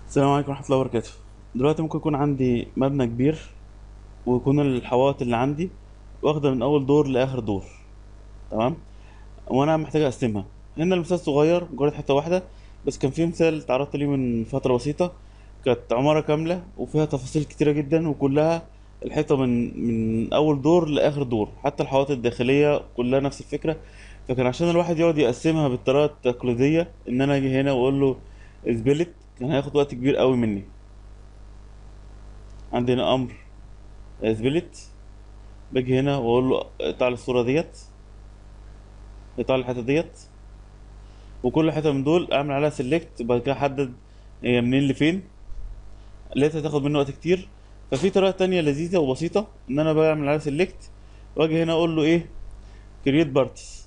السلام عليكم ورحمة الله وبركاته دلوقتي ممكن يكون عندي مبنى كبير ويكون الحوائط اللي عندي واخدة من أول دور لآخر دور تمام وأنا محتاج أقسمها هنا المثال صغير مجرد حتة واحدة بس كان في مثال تعرضت ليه من فترة بسيطة كانت عمارة كاملة وفيها تفاصيل كتيرة جدا وكلها الحيطة من من أول دور لآخر دور حتى الحوائط الداخلية كلها نفس الفكرة فكان عشان الواحد يقعد يقسمها بالطريقة التقليدية إن أنا أجي هنا وأقول له اسبلت كان هياخد وقت كبير قوي مني عندنا امر سبلت باجي هنا واقول له اقطع لي الصوره ديت اقطع لي الحته ديت وكل حته من دول اعمل عليها سيلكت وبعد كده احدد هي منين لفين لقيتها تاخد مني وقت كتير ففي طريقه تانية لذيذه وبسيطه ان انا بعمل عليها سيلكت واجي هنا اقول له ايه كرييت بارتس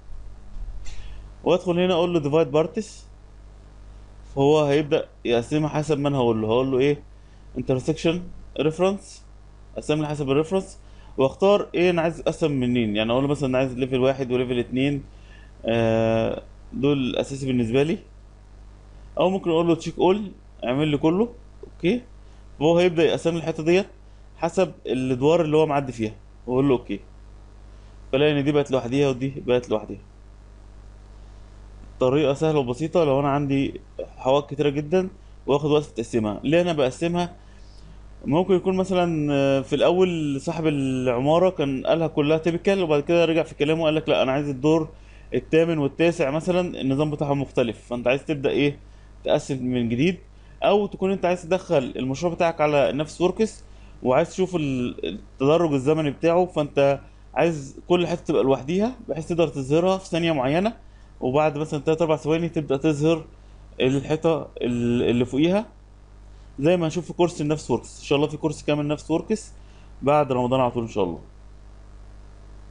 وادخل هنا اقول له ديفايد بارتس فهو هيبدأ يقسمها حسب ما انا هقول له هقول له ايه intersection reference اقسم لي حسب الريفرنس واختار ايه انا عايز اقسم منين يعني اقول له مثلا أنا عايز ليفل واحد وليفل اتنين آه دول الاساسي بالنسبه لي او ممكن اقول له تشيك اول اعمل لي كله اوكي فهو هيبدأ يقسم لي الحته ديت حسب الادوار اللي هو معدي فيها واقول له اوكي فلاقي ان دي بقت لوحديها ودي بقت لوحديها طريقة سهلة وبسيطة لو أنا عندي حوائط كتيرة جدا واخد وقت في تقسيمها ليه أنا بقسمها ممكن يكون مثلا آه، في الأول صاحب العمارة كان قالها كلها تيبيكال وبعد كده رجع في كلامه وقال لك لا أنا عايز الدور الثامن والتاسع مثلا النظام بتاعهم مختلف فأنت عايز تبدأ إيه تقسم من جديد أو تكون أنت عايز تدخل المشروع بتاعك على نفس وركس وعايز تشوف ال- التدرج الزمني بتاعه فأنت عايز كل حتة تبقى لوحديها بحيث تقدر تظهرها في ثانية معينة وبعد مثلا تلات أربع ثواني تبدأ تظهر الحيطة ال- اللي فوقيها زي ما هنشوف في كورس النفس وركس إن شاء الله في كورس كامل نفس وركس بعد رمضان على طول إن شاء الله